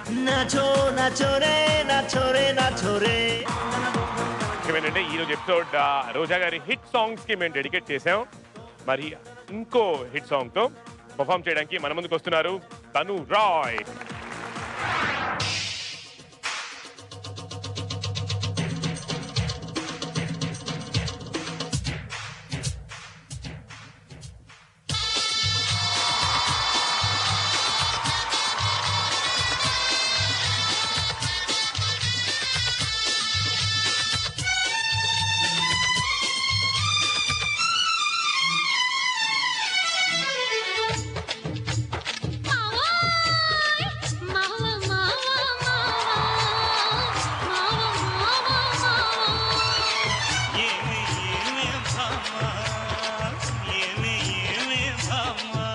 Nacho నాచో రే నాచో రే నాచో రే ఏంటంటే ఈ రోజు ఎపిసోడ్ ఆ, రోజా గారి హిట్ సాంగ్స్ కి మేము డెడికేట్ చేసాం మరి ఇంకో హిట్ సాంగ్ తో పర్ఫామ్ చేయడానికి మన ముందుకు వస్తున్నారు తను రాయ్ ఏమే ఏమే భామా ఏమే ఏమే భామా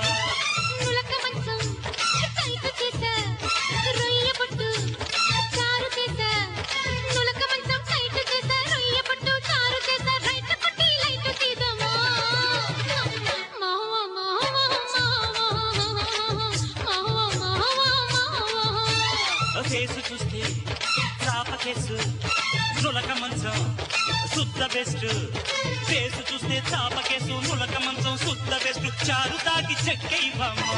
కేసు చూస్తే చాప కేసు నులక మంచం శుద్ధ బెస్ట్ కేసు చూస్తే చాప కేసు నులక మంచం శుద్ధ బెస్ట్ చారు తాకి చెక్కైవమ్మా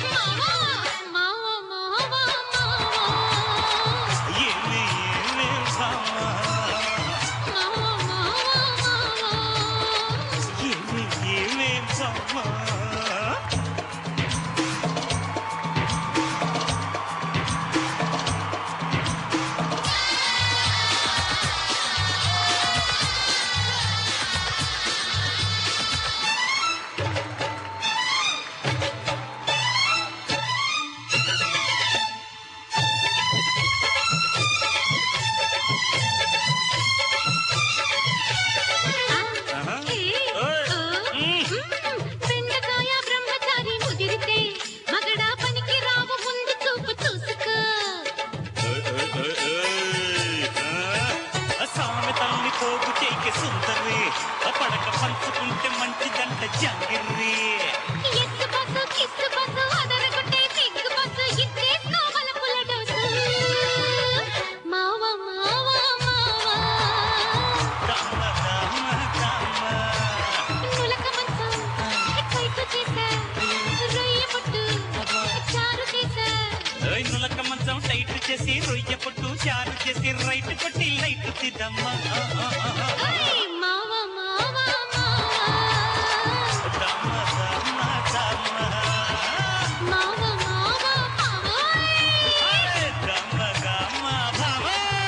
ఏమే ఏమే భామా ఏమే ఏమే భామా బెండకాయ బ్రహ్మచారి ముదిరితే మగడా పనికి రావు ముందు చూపు చూసుకో సామెతల్ని పోగు చేయికి సుందరి పడక పంచుకుంటే మంచిదంట జంగిర్రి ఎత్తు బస్సు కిస్సు బస్సు అదరగొట్టే సిగ్గు బస్సు ఇచ్చేసుకోవల పుల్ల డోసు మావ మావ మావ రామ రామ రామ నులక మంచం కైకు చేసా రొయ్య పట్టు చారు చేసా ఓయ్ నులక మంచం టైట్ చేసి రొయ్య పొట్టు చారు చేసి రైట్ కొట్టి లైట్ తిద్దమ్మా ఓయ్ మావ మావ మావ రామ రామ రామ మావ మావ మావోయ్ రామ రామ భామ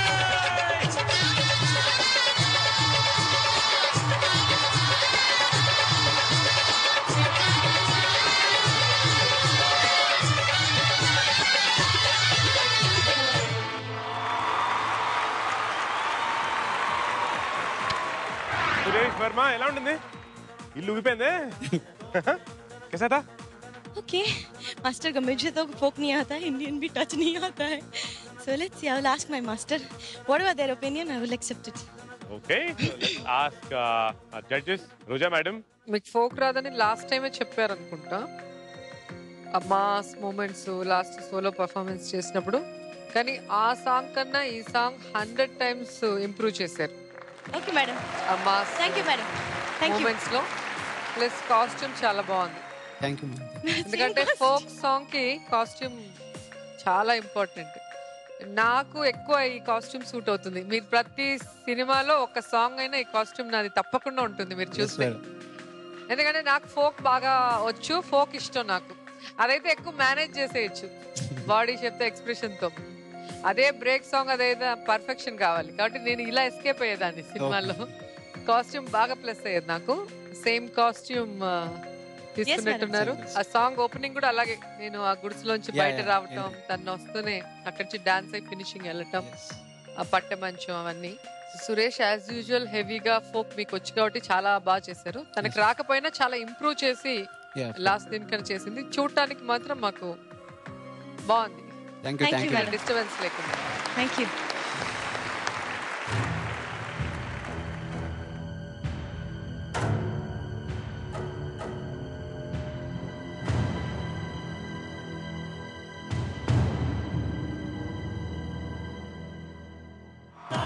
సురేష్ వర్మ ఎలా ఉంటుంది ఇల్లు ఊగిపోయిందే కేసాతా ओके मास्टर का मुझे तो फोक नहीं आता है इंडियन भी टच नहीं आता है so let's see I will ask my master what are their opinion I will accept it okay ask judges Roja madam మీకు ఫోక్ రాదని లాస్ట్ టైమే చెప్పారు అనుకుంటా ఆ mass moments last solo performance చేసినప్పుడు కానీ ఆ సాంగ్ కన్నా ఈ సాంగ్ హండ్రెడ్ టైమ్స్ ఇంప్రూవ్ చేశారు ఓకే మేడం ఆ mass thank you madam thank you moments లో ప్లస్ కాస్ట్యూమ్ చాలా బాగుంది థ్యాంక్ యూ ఎందుకంటే ఫోక్ సాంగ్ కి కాస్ట్యూమ్ చాలా ఇంపార్టెంట్ నాకు ఎక్కువ ఈ కాస్ట్యూమ్ సూట్ అవుతుంది మీరు ప్రతి సినిమాలో ఒక సాంగ్ అయినా ఈ కాస్ట్యూమ్ నాది తప్పకుండా ఉంటుంది మీరు చూస్తే ఎందుకంటే నాకు ఫోక్ బాగా వచ్చు ఫోక్ ఇష్టం నాకు అదైతే ఎక్కువ మేనేజ్ చేసేయచ్చు బాడీ చెప్తే ఎక్స్ప్రెషన్ తో అదే బ్రేక్ సాంగ్ అదైతే పర్ఫెక్షన్ కావాలి కాబట్టి నేను ఇలా ఎస్కేప్ అయ్యేదాన్ని సినిమాలో కాస్ట్యూమ్ బాగా ప్లస్ అయ్యేది నాకు సేమ్ కాస్ట్యూమ్ తీసుకున్నట్టున్నారు ఆ సాంగ్ ఓపెనింగ్ కూడా అలాగే నేను ఆ గుడిసెలోంచి Yeah, బయట yeah, రావటం తను వస్తూనే అక్కడి నుంచి డాన్స్ అయి ఫినిషింగ్ వెళ్ళటం ఆ పట్టె మంచం అవన్నీ సురేష్ యాజ్ యూజువల్ హెవీగా ఫోక్ మీకు వచ్చి కాబట్టి చాలా బాగా చేశారు తనకి రాకపోయినా చాలా ఇంప్రూవ్ చేసి లాస్ట్ దీనికన్నా చేసింది చూడటానికి మాత్రం మాకు బాగుంది thank you Thank you, thank you madam. Disturbance లేకుండా thank you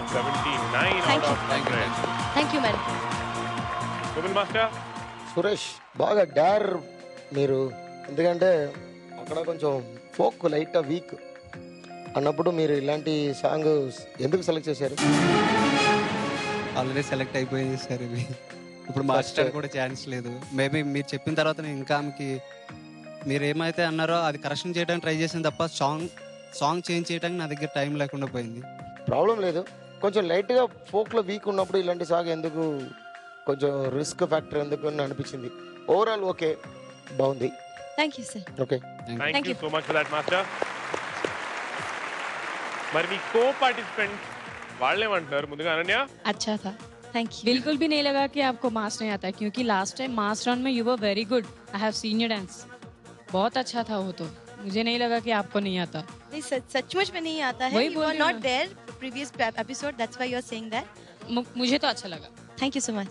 seventy nine Thank out you. Of hundred thank you madam సుబిల్ మాస్టర్ సురేష్ బాగా డార్ మీరు ఎందుకంటే అక్కడ కొంచెం ఫోక్ లైట్ వీక్ అన్నప్పుడు మీరు ఇలాంటి సాంగ్ ఎందుకు సెలెక్ట్ చేశారు ఆల్రెడీ సెలెక్ట్ అయిపోయింది సార్ ఇవి ఇప్పుడు మాస్టర్ కూడా ఛాన్స్ లేదు మేబీ మీరు చెప్పిన తర్వాత నేను ఇంకా ఆమెకి మీరు ఏమైతే అన్నారో అది కరెక్షన్ చేయడానికి ట్రై చేసింది తప్ప సాంగ్ సాంగ్ చేంజ్ చేయడానికి నా దగ్గర టైం లేకుండా పోయింది ప్రాబ్లం లేదు కొంచెం లైట్గా ఫోక్లో వీక్ ఉన్నప్పుడు ఇలాంటి సాంగ్ ఎందుకు కొంచెం రిస్క్ ఫ్యాక్టర్ ఎందుకు అని అనిపించింది ఓవరాల్ ఓకే బాగుంది thank you sir okay thank Thank you you. So much for that master మరి మీ కో పార్టిసిపెంట్ వాళ్ళేమంటున్నారు ముందుగా అనన్య अच्छा था థ్యాంక్ యూ बिल्कुल भी नहीं लगा कि आपको मास नहीं आता क्योंकि लास्ट टाइम मास रन में you were very good I have seen your dance बहुत अच्छा था वो तो मुझे नहीं लगा कि आपको नहीं आता नहीं सच- सचमुच में नहीं आता है वही यू बोल आर रही हूँ नॉट मैं। There previous episode that's why you are saying that मु- मुझे तो अच्छा लगा thank you so much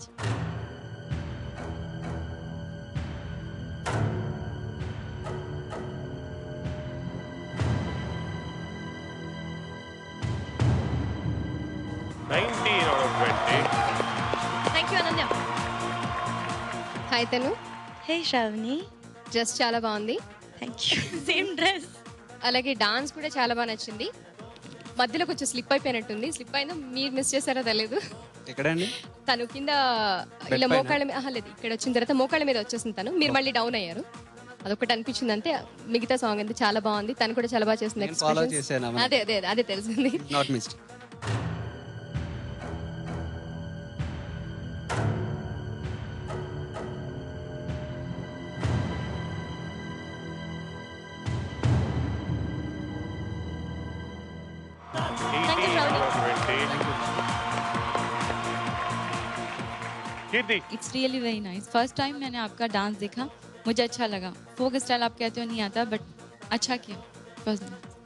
nineteen out of twenty thank you Ananya hi తను हे श्रावणी డ్రెస్ చాలా బాగుంది थैंक यू सेम ड्रेस అలాగే డాన్స్ కూడా చాలా బాగా నచ్చింది మధ్యలో కొంచెం స్లిప్ అయిపోయినట్టుంది స్లిప్ అయిందో మీరు మిస్ చేశారో తెలియదు ఎక్కడండి తను కింద Bed ఇలా పైన? మోకాళ్ళ మీద ఆహా, లేదు ఇక్కడ వచ్చిన తర్వాత మోకాళ్ళ మీద వచ్చేసింది తను మీరు మళ్ళీ డౌన్ అయ్యారు అదొకటి అనిపించింది అంతే మిగతా సాంగ్ అంతా చాలా బాగుంది తను కూడా చాలా బాగా చేస్తుంది నేను follow expressions. చేశాను ఆమెని. అదే అదే అదే తెలిసింది not missed eighteen out of twenty Keerthi it's really very nice first time मैंने आपका डांस देखा मुझे अच्छा लगा फोक स्टाइल आप कहते हो नहीं आता बट अच्छा किया first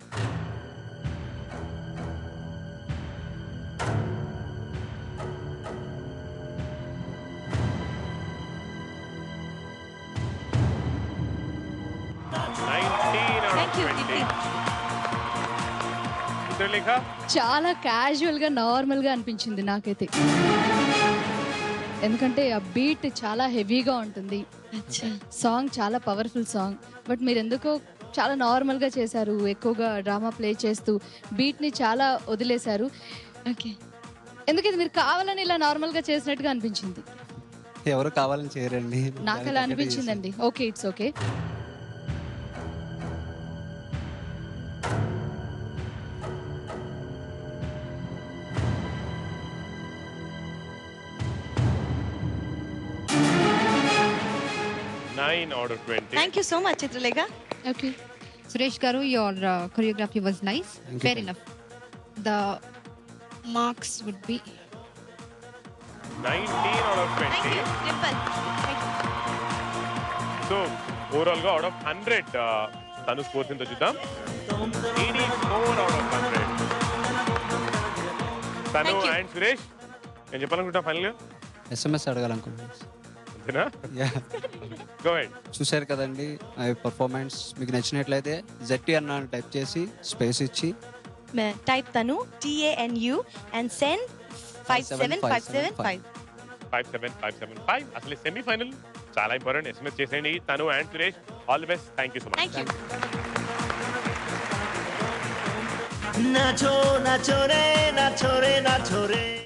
nineteen out of Thank you, twenty Kirti. Chitralekha చాలా క్యాజువల్ గా నార్మల్ గా అనిపించింది నాకైతే ఎందుకంటే ఆ బీట్ చాలా హెవీగా ఉంటుంది अच्छा సాంగ్ చాలా పవర్ఫుల్ సాంగ్ బట్ మీరు ఎందుకో చాలా నార్మల్ గా చేశారు ఎక్కువగా డ్రామా ప్లే చేస్తూ బీట్ ని చాలా వదిలేశారు ओके ఎందుకంటే మీరు కావాలని ఇలా నార్మల్ గా చేసినట్టుగా అనిపించింది ఎవరు కావాలని చేయరండి నాకు అలా అనిపించిందండి okay it's okay nine out of twenty thank you so much Chitralekha okay Suresh Garu, your uh, choreography was nice. Thank you, Fair thank enough. The marks would be nineteen out of thank twenty you Dimple so overall గా out of hundred తను scores ఎంతో చూద్దాం eighty four out of hundred తను Thank you. And Suresh నేను చెప్పాలనుకుంటా final గా SMS అడగాలనుకుంటున్నాను అంతేనా yeah go head చూశారు కదండి ఆ పర్ఫార్మెన్స్ మీకు నచ్చినట్లయితే జెట్టి అన్న టైప్ చేసి స్పేస్ ఇచ్చి मैं type Tanu T A N U and send five seven five seven five five seven five seven five అసలు సెమీఫైనల్ చాలా ఇంపార్టెంట్ ఎస్ఎంఎస్ చేసేయండి Tanu and Suresh all the best thank you so much thank you नाचो नाचो रे नाचो रे नाचो रे